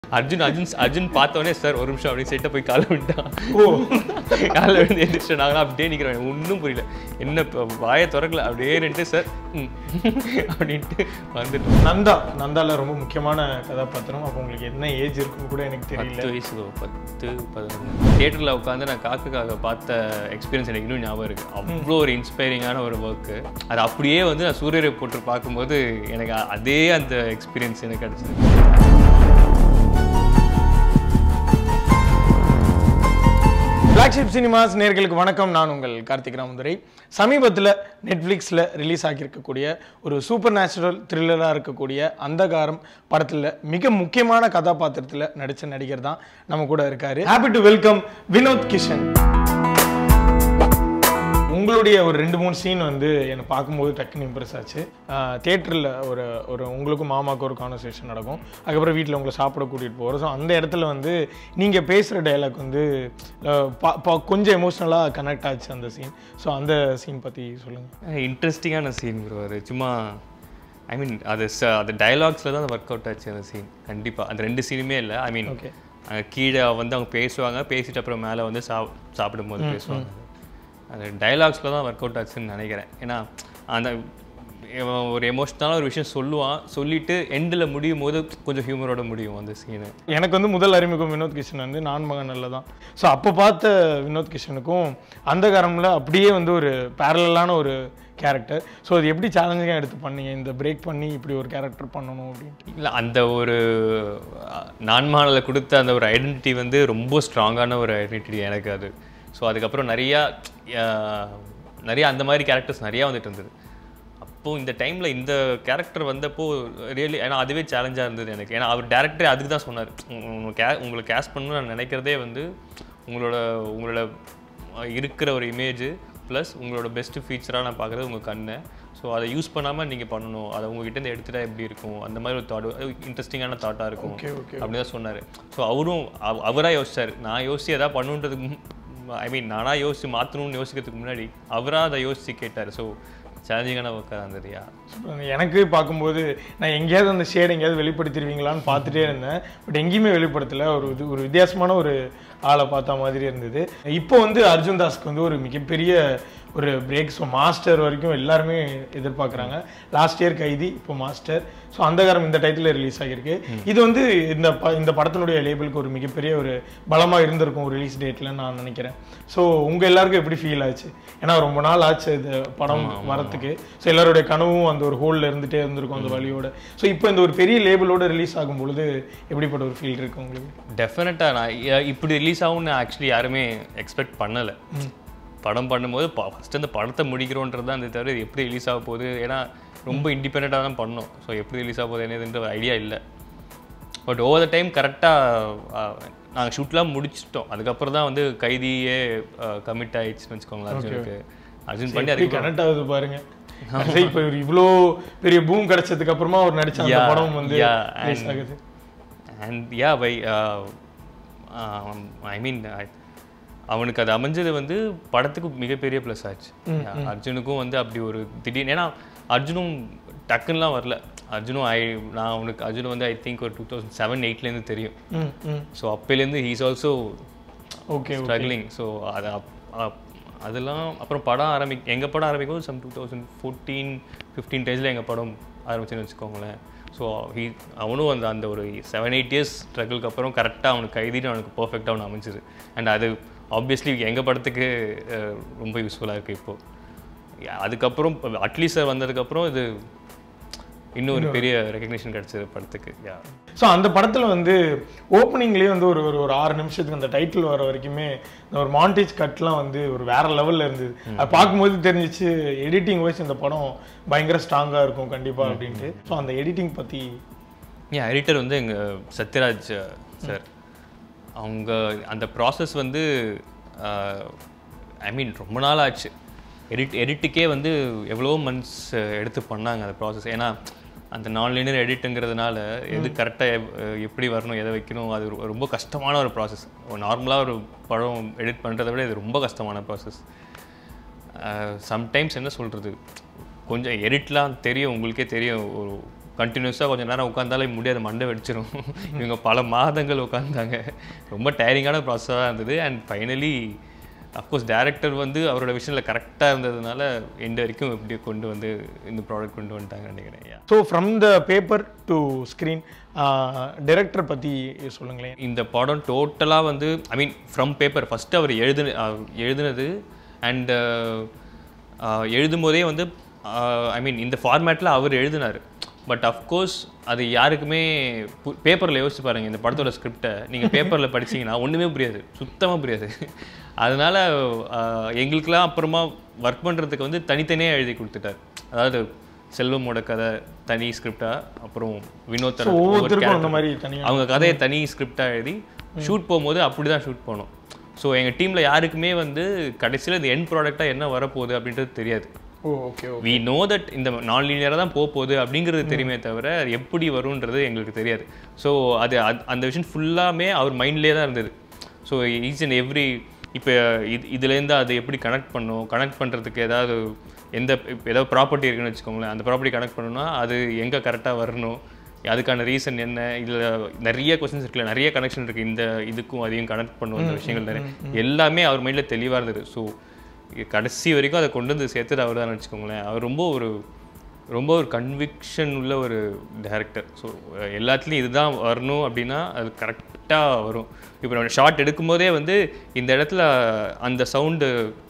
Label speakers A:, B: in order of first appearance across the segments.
A: அர்ஜுன் அர்ஜுன் அர்ஜுன் பார்த்தோன்னே சார் ஒரு நிமிஷம் அப்படின்னு சொல்லிட்டு போய் காலை விட்டான்
B: ஓ
A: காலை விழுந்து எந்திரிச்சு நாங்களாம் அப்படியே நிற்கிறோம் ஒன்றும் புரியல என்ன இப்போ வாயை திறக்கல அப்படியே நின்று சார் ம் அப்படின்ட்டு வந்துட்டு
B: நந்தா நந்தால ரொம்ப முக்கியமான கதாபாத்திரம் அப்போ உங்களுக்கு என்ன ஏஜ் இருக்குன்னு கூட எனக்கு தெரியல
A: பத்து வயசு பத்து பதினொன்று தியேட்டரில் உட்காந்து நான் காக்குக்காக பார்த்த எக்ஸ்பீரியன்ஸ் எனக்கு இன்னும் ஞாபகம் இருக்குது அவ்வளோ ஒரு இன்ஸ்பைரிங்கான ஒரு ஒர்க்கு அது அப்படியே வந்து நான் சூரியரை போட்டு பார்க்கும்போது எனக்கு அதே அந்த எக்ஸ்பீரியன்ஸ் எனக்கு கிடச்சிது
B: ஃப்ளாக்ஷிப் சினிமாஸ் நேர்களுக்கு வணக்கம் நான் உங்கள் கார்த்திக் ராமதுரை சமீபத்தில் நெட்ஃப்ளிக்ஸில் ரிலீஸ் ஆகியிருக்கக்கூடிய ஒரு சூப்பர் நேச்சுரல் த்ரில்லராக இருக்கக்கூடிய அந்தகாரம் படத்தில் மிக முக்கியமான கதாபாத்திரத்தில் நடித்த நடிகர் தான் நம்ம கூட இருக்காரு happy to welcome Vinod Kishan உங்களுடைய ஒரு ரெண்டு மூணு சீன் வந்து என்னை பார்க்கும்போது டக்குன்னு இம்ப்ரெஸ் ஆச்சு தேட்டரில் ஒரு ஒரு உங்களுக்கும் மாமாவுக்கும் ஒரு கான்வர்சேஷன் நடக்கும் அதுக்கப்புறம் வீட்டில் உங்களை சாப்பிட கூட்டிகிட்டு போகிறோம் ஸோ அந்த இடத்துல வந்து நீங்கள் பேசுகிற டைலாக் வந்து அஹ், பா- பா- கொஞ்சம் எமோஷ்னலாக கனெக்ட் ஆச்சு அந்த சீன் ஸோ அந்த சீன் பற்றி சொல்லுங்கள்
A: இன்ட்ரெஸ்டிங்கான சீன் ப்ரோ அது சும்மா ஐ மீன் அது ச அது டயலாக்ஸில் தான் ஒர்க் அவுட் ஆச்சு அந்த சீன் கண்டிப்பாக அந்த ரெண்டு சீனுமே இல்லை ஐ மீன்
B: ஓகே
A: கீழே வந்து அவங்க பேசுவாங்க பேசிட்டு அப்புறம் மேலே வந்து சாப் சாப்பிடும்போது பேசுவாங்க அது டயலாக்ஸில் தான் ஒர்க் அவுட் ஆச்சுன்னு நினைக்கிறேன் ஏன்னா அந்த இவன் ஒரு எமோஷ்னலான ஒரு விஷயம் சொல்லுவான் சொல்லிட்டு எண்டில் முடியும் போது கொஞ்சம் ஹியூமரோட முடியும் அந்த சீனு
B: எனக்கு வந்து முதல் அறிமுகம் வினோத் கிஷன் வந்து நான் மகனில் தான் ஸோ அப்போ பார்த்த வினோத் கிஷனுக்கும் அந்த காரமில் அப்படியே வந்து ஒரு பேரலான ஒரு கேரக்டர் ஸோ அது எப்படி சேலஞ்சிங்காக எடுத்து பண்ணீங்க இந்த பிரேக் பண்ணி இப்படி ஒரு கேரக்டர் பண்ணணும் அப்படின்ட்டு
A: இல்லை அந்த ஒரு நான்மானில் கொடுத்த அந்த ஒரு ஐடென்டிட்டி வந்து ரொம்ப ஸ்ட்ராங்கான ஒரு ஐடென்டிட்டி எனக்கு அது ஸோ அதுக்கப்புறம் நிறையா அஹ், நிறையா அந்த மாதிரி கேரக்டர்ஸ் நிறையா வந்துட்டு இருந்தது அப்போது இந்த டைமில் இந்த கேரக்டர் வந்தப்போ ரியலி ஏன்னா அதுவே சேலஞ்சாக இருந்தது எனக்கு ஏன்னா அவர் டேரக்டரே அதுக்கு தான் சொன்னார் உங்களை கே உங்களை கேஸ் பண்ணணும்னு நான் நினைக்கிறதே வந்து உங்களோட உங்களோட அஹ், இருக்கிற ஒரு இமேஜ் ப்ளஸ் உங்களோட பெஸ்ட்டு ஃபீச்சராக நான் பார்க்குறது உங்கள் கண்ணை ஸோ அதை யூஸ் பண்ணாமல் நீங்கள் பண்ணணும் அதை உங்ககிட்ட இருந்து எடுத்துட்டா எப்படி இருக்கும் அந்த மாதிரி ஒரு தாட் இன்ட்ரெஸ்டிங்கான தாட்டாக இருக்கும்
B: ஓகே ஓகே
A: அப்படி தான் சொன்னார் ஸோ அவரும் அவ- அவரா யோசிச்சார் நான் யோசிச்சு எதாவது பண்ணுன்றதுக்கு ஐ மீன் நானாக யோசிச்சு மாற்றணும்னு யோசிக்கிறதுக்கு முன்னாடி அவராக அதை யோசிச்சு கேட்டார் ஸோ சேலஞ்சிங்கான ஒர்க்காக இருந்ததுயா
B: எனக்கு பார்க்கும்போது நான் எங்கேயாவது அந்த ஷேட் எங்கேயாவது வெளிப்படுத்திடுவீங்களான்னு பார்த்துட்டே இருந்தேன் பட் எங்கேயுமே வெளிப்படுத்தல ஒரு இது ஒரு வித்தியாசமான ஒரு ஆளை பார்த்த மாதிரி இருந்தது இப்போ வந்து அர்ஜுன் தாஸ்க்கு வந்து ஒரு மிகப்பெரிய ஒரு பிரேக் ஸோ மாஸ்டர் வரைக்கும் எல்லாருமே எதிர்பார்க்குறாங்க லாஸ்ட் இயர் கைதி இப்போ மாஸ்டர் ஸோ அந்த காரம் இந்த டைட்டில் ரிலீஸ் ஆகியிருக்கு இது வந்து இந்த ப இந்த படத்தினுடைய லேபிளுக்கு ஒரு மிகப்பெரிய ஒரு பலமாக இருந்திருக்கும் ரிலீஸ் டேட்டில் நான் நினைக்கிறேன் ஸோ உங்கள் எல்லாருக்கும் எப்படி ஃபீல் ஆச்சு ஏன்னா ரொம்ப நாள் ஆச்சு இந்த படம் வரத்துக்கு ஸோ எல்லாருடைய கனவும் அந்த ஒரு ஹோலில் இருந்துகிட்டே இருந்திருக்கும் அந்த வழியோட ஸோ இப்போ இந்த ஒரு பெரிய லேபிளோட ரிலீஸ் ஆகும் பொழுது எப்படிப்பட்ட ஒரு ஃபீல் இருக்கு உங்களுக்கு
A: டெஃபினட்டாக நான் இ- இப்படி ரிலீஸ் ஆகும்னு ஆக்சுவலி யாருமே எக்ஸ்பெக்ட் பண்ணலை படம் பண்ணும்போது ஃபஸ்ட்டு அந்த படத்தை முடிக்கிறோன்றது தான் அந்த தவிர இது எப்படி ரிலீஸ் ஆக போகுது ஏன்னா ரொம்ப இண்டிபெண்ட்டாக தான் பண்ணோம் ஸோ எப்படி ரிலீஸ் ஆக போகுது என்னதுன்ற ஒரு ஐடியா இல்லை பட் ஓவர் த டைம் கரெக்டாக நாங்கள் ஷூட்லாம் முடிச்சிட்டோம் அதுக்கப்புறம் தான் வந்து கைதியே கமிட் ஆயிடுச்சுன்னு வச்சுக்கோங்களேன் அர்ஜுனுக்கு அர்ஜுன் பண்ணி
B: எப்படி
A: அதுக்கு
B: கனெக்ட் ஆகுது பாருங்க கடைசி இப்போ ஒரு இவ்வளோ பெரிய பூம் கிடைச்சதுக்கு அப்புறமா அவர் நடிச்ச அந்த
A: Yeah,
B: படம் வந்து
A: yeah,
B: ரிலீஸ்
A: and-
B: ஆகுது
A: and yeah by I mean அவனுக்கு அது அமைஞ்சது வந்து படத்துக்கு மிகப்பெரிய ப்ளஸ் ஆச்சு Yeah, அர்ஜுனுக்கும் வந்து அப்படி ஒரு திடீர்னு ஏன்னா அர்ஜுனும் டக்குன்னுலாம் வரல அர்ஜுனும் ஐ நான் அவனுக்கு அர்ஜுன் வந்து ஐ திங்க் ஒரு டூ தௌசண்ட் செவன் எயிட்லேருந்து தெரியும்
B: ம் ம்
A: ஸோ அப்போலேருந்து he's also
B: okay
A: struggling so அது அப்- அப்- அதெல்லாம் அப்புறம் படம் ஆரம்பி எங்கள் படம் ஆரம்பிக்கும் some two thousand fourteen fifteen டேஸில் எங்கள் படம் ஆரம்பிச்சுன்னு வச்சுக்கோங்களேன் ஸோ ஹீ அவனும் அந்த அந்த ஒரு செவன் எயிட் இயர்ஸ் ஸ்ட்ரகிளுக்கு அப்புறம் கரெக்டாக அவனுக்கு கைதின்னு அவனுக்கு பர்ஃபெக்டாக அவனு அமைஞ்சுது அண்ட் அது ஆப்வியஸ்லி எங்கள் படத்துக்கு அஹ், ரொம்ப யூஸ்ஃபுல்லாக இருக்குது இப்போது அதுக்கப்புறம் அட்லீஸ்ட் சார் வந்ததுக்கப்புறம் இது இன்னும் ஒரு பெரிய ரெக்கக்னிஷன் கிடச்சிது படத்துக்கு யா
B: ஸோ அந்த படத்துல வந்து ஓப்பனிங்லேயே வந்து ஒரு ஒரு ஒரு ஆறு நிமிஷத்துக்கு அந்த டைட்டில் வர வரைக்குமே இந்த ஒரு மாண்டேஜ் கட்லாம் வந்து ஒரு வேற லெவல்ல இருந்தது அது பார்க்கும்போது தெரிஞ்சிச்சு எடிட்டிங் வைஸ் இந்த படம் பயங்கர ஸ்ட்ராங்கா இருக்கும் கண்டிப்பா அப்படின்ட்டு ஸோ அந்த எடிட்டிங் பத்தி
A: ஏன் எடிட்டர் வந்து எங்கள் சத்யராஜ் சார் அவங்க அந்த ப்ராசஸ் வந்து ஐ மீன் ரொம்ப நாள் ஆச்சு எடிட் எடிட்டுக்கே வந்து எவ்வளோ மந்த்ஸ் எடுத்து பண்ணாங்க அந்த ப்ராசஸ் ஏன்னா அந்த நான் லினியர் எடிட்டுங்கிறதுனால எது கரெக்டாக எப்படி வரணும் எதை வைக்கணும் அது ரொ- ரொம்ப கஷ்டமான ஒரு ப்ராசஸ் நார்மலாக ஒரு படம் எடிட் பண்ணுறதை விட இது ரொம்ப கஷ்டமான ப்ராசஸ் சம்டைம்ஸ் என்ன சொல்கிறது கொஞ்சம் எடிட்லாம் தெரியும் உங்களுக்கே தெரியும் ஒரு கண்டினியூஸாக கொஞ்சம் நேரம் உட்காந்தாலே முடியாது மண்டை வெடிச்சிரும் இவங்க பல மாதங்கள் உட்காந்தாங்க ரொம்ப டயரிங்கான ப்ராசஸாக இருந்தது அண்ட் ஃபைனலி அஃப்கோர்ஸ் டேரக்டர் வந்து அவரோட விஷயத்தில் கரெக்டாக இருந்ததுனால எண்ட் வரைக்கும் இப்படி கொண்டு வந்து இந்த ப்ராடக்ட் கொண்டு வந்துட்டாங்கன்னு நினைக்கிறேன் Yeah.
B: So from the paper to screen director பற்றி சொல்லுங்களேன்
A: இந்த படம் டோட்டலாக வந்து I mean from paper first அவர் எழுதுன அஹ் எழுதுனது அண்ட் எழுதும்போதே வந்து ஐ மீன் இந்த ஃபார்மேட்டில் அவர் எழுதினார் பட் அஃப்கோர்ஸ் அது யாருக்குமே பேப்பரில் யோசிச்சு பாருங்க இந்த படத்தோட ஸ்கிரிப்டை நீங்கள் பேப்பரில் படிச்சீங்கன்னா ஒன்றுமே புரியாது சுத்தமாக புரியாது அதனால ஆஹ், எங்களுக்கெல்லாம் அப்புறமா ஒர்க் பண்ணுறதுக்கு வந்து தனித்தனியாக எழுதி கொடுத்துட்டார் அதாவது செல்வமோட கதை தனி ஸ்கிரிப்டா அப்புறம் வினோத் தர- ஒவ்வொரு
B: ஒவ்வொருத்தருக்கும் அந்த
A: character-
B: மாதிரி தனியாக
A: அவங்க கதையை தனி ஸ்கிரிப்டாக எழுதி ஷூட் போகும்போது அப்படி தான் ஷூட் போனோம் ஸோ எங்கள் டீமில் யாருக்குமே வந்து கடைசியில் இந்த எண்ட் ப்ராடக்டாக என்ன வரப்போகுது அப்படின்றது தெரியாது
B: oh okay okay
A: we know that இந்த நான் லீனியராக தான் போக போகுது அப்படிங்கிறது தெரியுமே தவிர அது எப்படி வரும்ன்றது எங்களுக்கு தெரியாது ஸோ அது அது- அந்த விஷயம் ஃபுல்லாமே அவர் மைண்ட்லேயே தான் இருந்தது ஸோ ஈச் அண்ட் எவ்ரி இப்போ இது இதுலேருந்து அதை எப்படி கனெக்ட் பண்ணும் கனெக்ட் பண்ணுறதுக்கு ஏதாவது எந்த இப்ப ஏதாவது ப்ராப்பர்ட்டி இருக்குன்னு வச்சுக்கோங்களேன் அந்த ப்ராப்பர்ட்டி கனெக்ட் பண்ணணும்னா அது எங்கே கரெக்டாக வரணும் அதுக்கான ரீசன் என்ன இதில் நிறைய கொஸ்டின்ஸ் இருக்குல்ல நிறைய கனெக்ஷன் இருக்குது இந்த இதுக்கும் அதையும் கனெக்ட் பண்ணுவோம் இந்த விஷயங்கள் நிறைய எல்லாமே அவர் மைண்டில் தெளிவாக இருந்தது ஸோ கடைசி வரைக்கும் அதை கொண்டு வந்து சேர்த்தது அவர் தான் வச்சுக்கோங்களேன் அவர் ரொம்ப ஒரு ரொம்ப ஒரு கன்விக்ஷன் உள்ள ஒரு டேரக்டர் ஸோ எல்லாத்துலேயும் இதுதான் வரணும் அப்படின்னா அது கரெக்டாக வரும் இப்போ நம்ம ஷார்ட் எடுக்கும்போதே வந்து இந்த இடத்துல அந்த சவுண்டு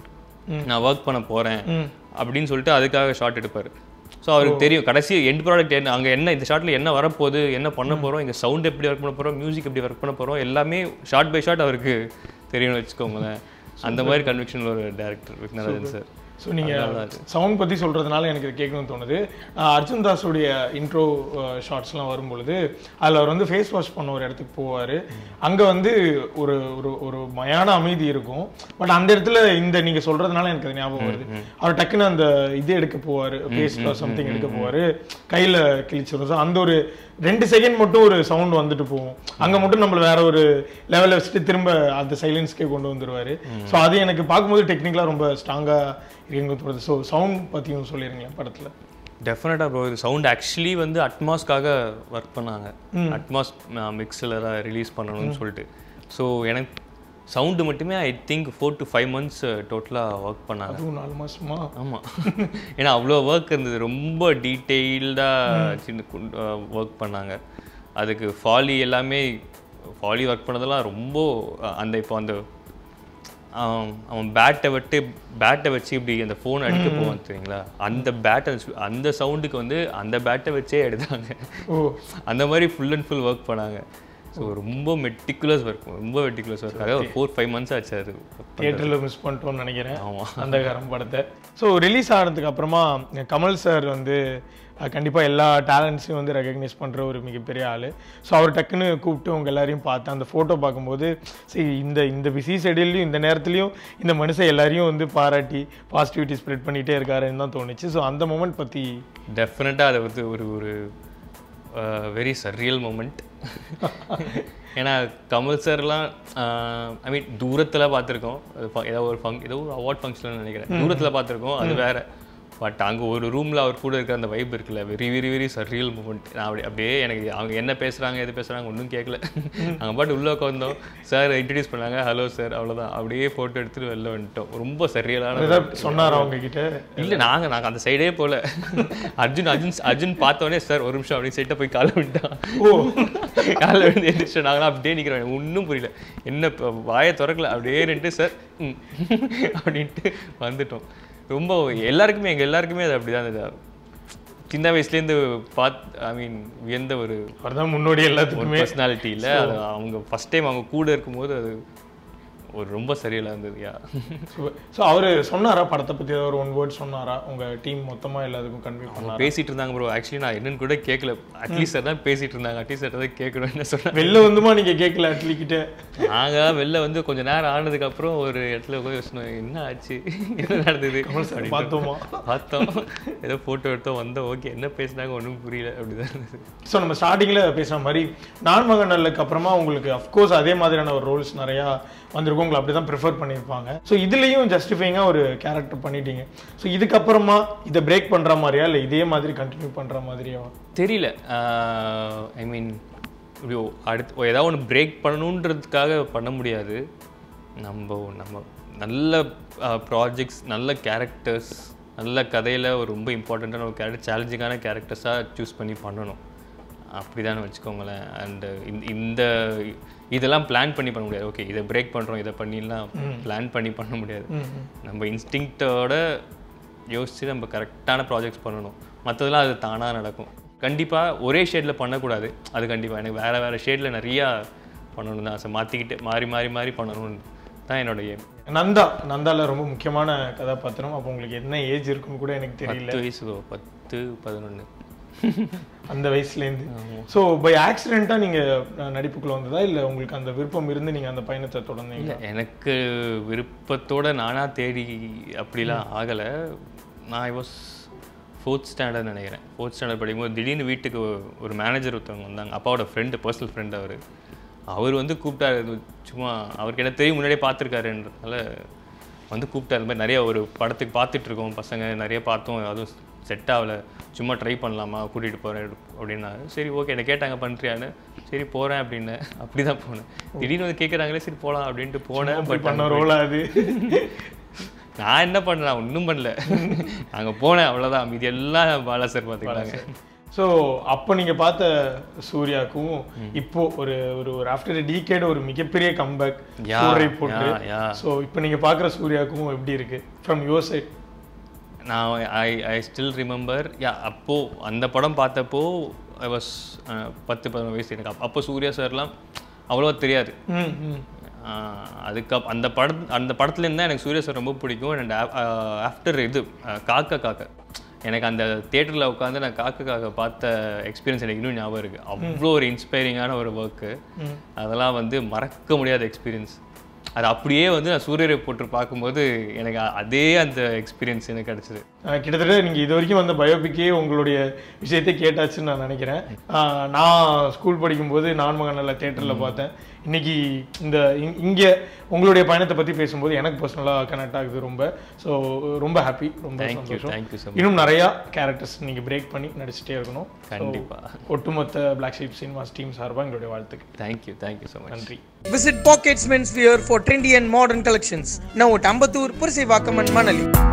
A: நான் ஒர்க் பண்ண போகிறேன்
B: ம்
A: அப்படின்னு சொல்லிட்டு அதுக்காக ஷார்ட் எடுப்பார் ஸோ அவருக்கு தெரியும் கடைசி எண்ட் ப்ராடக்ட் என்ன அங்கே என்ன இந்த ஷார்ட்டில் என்ன வரப்போகுது என்ன பண்ண போகிறோம் இங்கே சவுண்ட் எப்படி ஒர்க் பண்ண போகிறோம் மியூசிக் எப்படி ஒர்க் பண்ண போகிறோம் எல்லாமே ஷார்ட் பை ஷார்ட் அவருக்கு தெரியும்னு வச்சுக்கோங்களேன் அந்த மாதிரி கன்விக்ஷன் ஒரு டேரக்டர் விக்னராஜன் சார்
B: ஸோ நீங்கள் சவுண்ட் பற்றி சொல்கிறதுனால எனக்கு இது கேட்கணும்னு தோணுது ஆஹ் அர்ஜுன் தாஸுடைய இன்ட்ரோ ஷார்ட்ஸ்லாம் வரும்பொழுது அதில் அவர் வந்து ஃபேஸ் வாஷ் பண்ண ஒரு இடத்துக்கு போவார் அங்கே வந்து ஒரு ஒரு ஒரு மயான அமைதி இருக்கும் பட் அந்த இடத்துல இந்த நீங்கள் சொல்கிறதுனால எனக்கு அது ஞாபகம் வருது அவர் டக்குன்னு அந்த இது எடுக்க போவார் பேஸ்ட் சம்திங் எடுக்க போவார் கையில் கிழிச்சிடும் ஸோ அந்த ஒரு ரெண்டு செகண்ட் மட்டும் ஒரு சவுண்ட் வந்துட்டு போகும் அங்கே மட்டும் நம்மள வேற ஒரு லெவலில் வச்சுட்டு திரும்ப அந்த சைலன்ஸ்க்கே கொண்டு வந்துருவாரு ஸோ அது எனக்கு பார்க்கும்போது டெக்னிக்கலாக ரொம்ப ஸ்ட்ராங்காக இருக்குன்னு தோணுது ஸோ சவுண்ட் பற்றியும் சொல்லிடுங்களேன் படத்தில்
A: டெஃபினட்டாக ப்ரோ இது சவுண்ட் ஆக்சுவலி வந்து அட்மாஸ்க்காக ஒர்க் பண்ணாங்க அட்மாஸ் மிக்ஸில் தான் ரிலீஸ் பண்ணணும்னு சொல்லிட்டு ஸோ எனக்கு சவுண்டு மட்டுமே I think four to five months டோட்டலாக ஒர்க் பண்ணாங்க
B: அதுவும் நாலு மாசமா
A: ஆமாம் ஏன்னா அவ்வளோ ஒர்க் இருந்தது ரொம்ப டீட்டெயில்டாக சின்ன ஒர்க் பண்ணாங்க அதுக்கு ஃபாலி எல்லாமே ஃபாலி ஒர்க் பண்ணதெல்லாம் ரொம்ப அஹ், அந்த இப்போ அந்த ஆம், அவன் பேட்டை விட்டு பேட்டை வச்சு இப்படி அந்த ஃபோன் அடிக்க போவான் தெரியுங்களா அந்த பேட்டை அந்த சவுண்டுக்கு வந்து அந்த பேட்டை வச்சே எடுத்தாங்க
B: ஓ
A: அந்த மாதிரி ஃபுல் அண்ட் ஃபுல் ஒர்க் பண்ணாங்க ஸோ ரொம்ப மெட்டிகுலஸ் ஒர்க் ரொம்ப மெட்டிகுலஸ் ஒர்க் ஆக ஒரு ஃபோர் ஃபைவ் மந்த்ஸ் ஆச்சு அது
B: தியேட்டரில் மிஸ் பண்ணிட்டோம்னு நினைக்கிறேன்
A: ஆமா.
B: அந்த காரம் படத்தை ஸோ ரிலீஸ் ஆனதுக்கு அப்புறமா கமல் சார் வந்து அஹ், கண்டிப்பா எல்லா டேலண்ட்ஸையும் வந்து ரெகக்னைஸ் பண்ற ஒரு மிகப்பெரிய ஆளு ஸோ அவர் டக்குன்னு கூப்பிட்டு உங்க எல்லாரையும் பார்த்து அந்த ஃபோட்டோ பார்க்கும்போது சரி இந்த இந்த பிஸி ஷெடியூல்லையும் இந்த நேரத்துலையும் இந்த மனுஷன் எல்லாரையும் வந்து பாராட்டி பாசிட்டிவிட்டி ஸ்ப்ரெட் பண்ணிட்டே இருக்காருன்னு தான் தோணுச்சு ஸோ அந்த மூமெண்ட் பத்தி
A: டெஃபினட்டாக அது வந்து ஒரு ஒரு வெரி சர்ரியல் மூமெண்ட் ஏன்னா கமல் சார்லாம் ஐ மீன் தூரத்தில் பார்த்துருக்கோம் அது ஃப- ஏதோ ஒரு ஃபங் ஏதோ ஒரு அவார்ட் ஃபங்க்ஷன் நினைக்கிறேன் தூரத்தில் பார்த்துருக்கோம் அது வேற பட் அங்கே ஒரு ரூமில் அவர் கூட இருக்கிற அந்த வைப் இருக்குல்ல very very very surreal moment நான் அப்படி அப்படியே எனக்கு அவங்க என்ன பேசுகிறாங்க எது பேசுகிறாங்க ஒன்றும் கேட்கல நாங்கள் பாட்டு உள்ளே உட்காந்தோம் சார் இன்ட்ரடியூஸ் பண்ணாங்க ஹலோ சார் அவ்வளோதான் அப்படியே ஃபோட்டோ எடுத்துட்டு வெளில வந்துட்டோம் ரொம்ப சர்ரியலான
B: ஏதாவது சொன்னாரா அவங்க கிட்ட
A: இல்ல நாங்க நாங்க அந்த சைடே போல அர்ஜுன் அர்ஜுன் அர்ஜுன் பார்த்தோன்னே சார் ஒரு நிமிஷம் அப்படின்னு சைட்டை போய் காலை விட்டான்
B: ஓ
A: காலை விழுந்து எழுந்திரிச்சோம் நாங்களாம் அப்படியே நிக்கிறோம் ஒன்றும் புரியல என்ன இப்ப வாயை திறக்கல அப்படியே நின்று சார் ம் அப்படின்ட்டு வந்துட்டோம் ரொம்ப எல்லாருக்குமே எங்க எல்லாருக்குமே அது அப்படிதான் இருந்தது சின்ன வயசுலேருந்து பாத் ஐ மீன் வியந்த ஒரு
B: அவர் தான் முன்னோடி
A: ஒரு
B: எல்லாத்துக்குமே
A: பர்சனாலிட்டி இல்லை அது அவங்க ஃபர்ஸ்ட் டைம் அவங்க கூட இருக்கும்போது அது ஒரு ரொம்ப சரியில்லை இருந்தது யா
B: ஸோ அவர் சொன்னாரா படத்தை பத்தி ஏதாவது ஒரு ஒன் வேர்ட் சொன்னாரா உங்க டீம் மொத்தமா எல்லாத்துக்கும் கன்வே பண்ணாரா
A: பேசிட்டு இருந்தாங்க ப்ரோ ஆக்சுவலி நான் என்னன்னு கூட கேட்கல அட்லீஸ்ட் தான் பேசிட்டு இருந்தாங்க அட்லீஸ்ட் தான் கேட்கணும் என்ன சொன்னேன்
B: வெளில வந்துமா நீங்க கேட்கல அட்லி கிட்ட
A: நாங்க வெளில வந்து கொஞ்ச நேரம் ஆனதுக்கு அப்புறம் ஒரு இடத்துல உட்காந்து யோசனை என்ன ஆச்சு என்ன நடந்தது அப்படின்ட்டு
B: பார்த்தோமா
A: பார்த்தோம் ஏதோ போட்டோ எடுத்தோம் வந்தோம் ஓகே என்ன பேசுனாங்க ஒன்றும் புரியல அப்படிதான் இருந்தது
B: ஸோ நம்ம ஸ்டார்டிங்கில் பேசுன மாதிரி நான் மகன் நல்லுக்கு அப்புறமா உங்களுக்கு அஃப்கோர்ஸ் அதே மாதிரியான ஒரு ரோல்ஸ் நிறையா வந்திருக்கும் இருக்கும் உங்களை அப்படி தான் ப்ரிஃபர் பண்ணியிருப்பாங்க ஸோ இதுலேயும் ஜஸ்டிஃபைங்காக ஒரு கேரக்டர் பண்ணிட்டீங்க ஸோ இதுக்கப்புறமா இதை பிரேக் பண்ணுற மாதிரியா இல்லை இதே மாதிரி கண்டினியூ பண்ணுற மாதிரியா
A: தெரியல ஐ மீன் இப்படி ஒ- அடுத்து ஒ- ஏதாவது ஒன்று பிரேக் பண்ணணுன்றதுக்காக பண்ண முடியாது நம்ம நம்ம நல்ல ப்ராஜெக்ட்ஸ் நல்ல கேரக்டர்ஸ் நல்ல கதையில் ஒரு ரொம்ப இம்பார்ட்டண்ட்டான ஒரு கேரக்டர் சேலஞ்சிங்கான கேரக்டர்ஸாக சூஸ் பண்ணி பண்ணணும் அப்படிதானே வச்சுக்கோங்களேன் அண்டு இந்த இதெல்லாம் பிளான் பண்ணி பண்ண முடியாது ஓகே இதை பிரேக் பண்ணுறோம் இதை பண்ணிலாம் பிளான் பண்ணி பண்ண முடியாது நம்ம இன்ஸ்டிங்க்டோட யோசித்து நம்ம கரெக்டான ப்ராஜெக்ட்ஸ் பண்ணணும் மற்றதெல்லாம் அது தானாக நடக்கும் கண்டிப்பாக ஒரே ஷேடில் பண்ணக்கூடாது அது கண்டிப்பாக எனக்கு வேறு வேறு ஷேடில் நிறையா பண்ணணும் தான் ஆசை மாற்றிக்கிட்டு மாறி மாறி மாறி பண்ணணும்னு தான் என்னோட ஏம்
B: நந்தா நந்தால ரொம்ப முக்கியமான கதாபாத்திரம் அப்போ உங்களுக்கு என்ன ஏஜ் இருக்குன்னு கூட எனக்கு தெரியல
A: பத்து வயசு பத்து பதினொன்று
B: அந்த வயசுலேருந்து ஸோ பை ஆக்சிடெண்ட்டாக நீங்கள் நடிப்புக்குள்ள வந்ததா இல்லை உங்களுக்கு அந்த விருப்பம் இருந்து நீங்கள் அந்த பயணத்தை தொடர்ந்தீங்க
A: இல்லை எனக்கு விருப்பத்தோட நானாக தேடி அப்படிலாம் ஆகலை நான் ஐ வாஸ் ஃபோர்த் ஸ்டாண்டர்ட் நினைக்கிறேன் ஃபோர்த் ஸ்டாண்டர்ட் படிக்கும்போது திடீர்னு வீட்டுக்கு ஒரு மேனேஜர் ஒருத்தவங்க வந்தாங்க அப்பாவோட ஃப்ரெண்டு பர்சனல் ஃப்ரெண்ட் அவர் அவர் வந்து கூப்பிட்டாரு இது சும்மா அவருக்கு என்ன தெரியும் முன்னாடியே பார்த்துருக்காருன்றதுனால வந்து கூப்பிட்டாரு இந்த மாதிரி நிறைய ஒரு படத்துக்கு பார்த்துட்டு இருக்கோம் பசங்க நிறைய பார்த்தோம் அதுவும் செட் ஆகல சும்மா ட்ரை பண்ணலாமா கூட்டிகிட்டு போகிறேன் அப்படின்னாரு சரி ஓகே என்ன கேட்டாங்க பண்ணுறியான்னு சரி போகிறேன் அப்படின்னு அப்படி தான் போனேன் திடீர்னு வந்து கேட்குறாங்களே சரி போகலாம் அப்படின்ட்டு போனேன்
B: அப்படி
A: பட்
B: பண்ண ரோலா அது
A: நான் என்ன பண்ணேன் ஒன்றும் பண்ணல அங்கே போனேன் அவ்வளோதான் மீதி எல்லாம் பாலா சார் பார்த்துக்கிட்டாங்க
B: ஸோ அப்போ நீங்கள் பார்த்த சூர்யாக்கும் இப்போ ஒரு ஒரு ஒரு ஆஃப்டர் டீகேட் ஒரு மிகப்பெரிய கம்பேக்
A: Yeah,
B: சூரை போட்டு
A: yeah, yeah.
B: ஸோ இப்போ நீங்கள் பார்க்குற சூர்யாக்கும் எப்படி இருக்கு ஃப்ரம் யுவர் சைட்
A: நான் ஐ ஐ ஸ்டில் ரிமெம்பர் யா அப்போது அந்த படம் பார்த்தப்போ ஐ வாஸ் பத்து பதினொன்று வயசு எனக்கு அப்ப- அப்போ சூர்யா சார்லாம் அவ்வளோவா தெரியாது
B: ம் ம்
A: ஆஹ் அதுக்கு அந்த படம் அந்த படத்துலேருந்து தான் எனக்கு சூர்யா சார் ரொம்ப பிடிக்கும் அண்ட் ஆஃப்டர் இது ஆஹ் காக்கா காக்கா எனக்கு அந்த தேட்டரில் உட்காந்து நான் காக்கா காக்கா பார்த்த எக்ஸ்பீரியன்ஸ் எனக்கு இன்னும் ஞாபகம் இருக்குது அவ்வளோ ஒரு இன்ஸ்பைரிங்கான ஒரு ஒர்க்கு அதெல்லாம் வந்து மறக்க முடியாத எக்ஸ்பீரியன்ஸ் அது அப்படியே வந்து நான் சூரியரை போட்டு பார்க்கும்போது எனக்கு அ- அதே அந்த எக்ஸ்பீரியன்ஸ் எனக்கு கிடச்சிது
B: அஹ் கிட்டத்தட்ட நீங்கள் இது வரைக்கும் வந்த பயோபிக்கே உங்களுடைய விஷயத்தை கேட்டாச்சுன்னு நான் நினைக்கிறேன் அஹ் நான் ஸ்கூல் படிக்கும்போது நான்மகனில் தேட்டரில் பார்த்தேன் இன்னைக்கு இந்த இங்- இங்கே உங்களுடைய பயணத்தை பற்றி பேசும்போது எனக்கு பர்சனலாக கனெக்ட் ஆகுது ரொம்ப ஸோ ரொம்ப ஹாப்பி ரொம்ப
A: தேங்க்யூ
B: சந்தோஷம்
A: தேங்க்யூ ஸோ
B: இன்னும் நிறையா கேரக்டர்ஸ் நீங்கள் பிரேக் பண்ணி நடிச்சிட்டே இருக்கணும்
A: கண்டிப்பாக
B: ஒட்டுமொத்த பிளாக் ஷீப் சினிமாஸ் டீம் சார்பாக எங்களுடைய வாழ்த்துக்கள்
A: தேங்க்யூ தேங்க்யூ ஸோ மச்
B: நன்றி
C: Visit Pockets Menswear for trendy and modern collections. Now at Ambattur, Pursevakkam and Manali.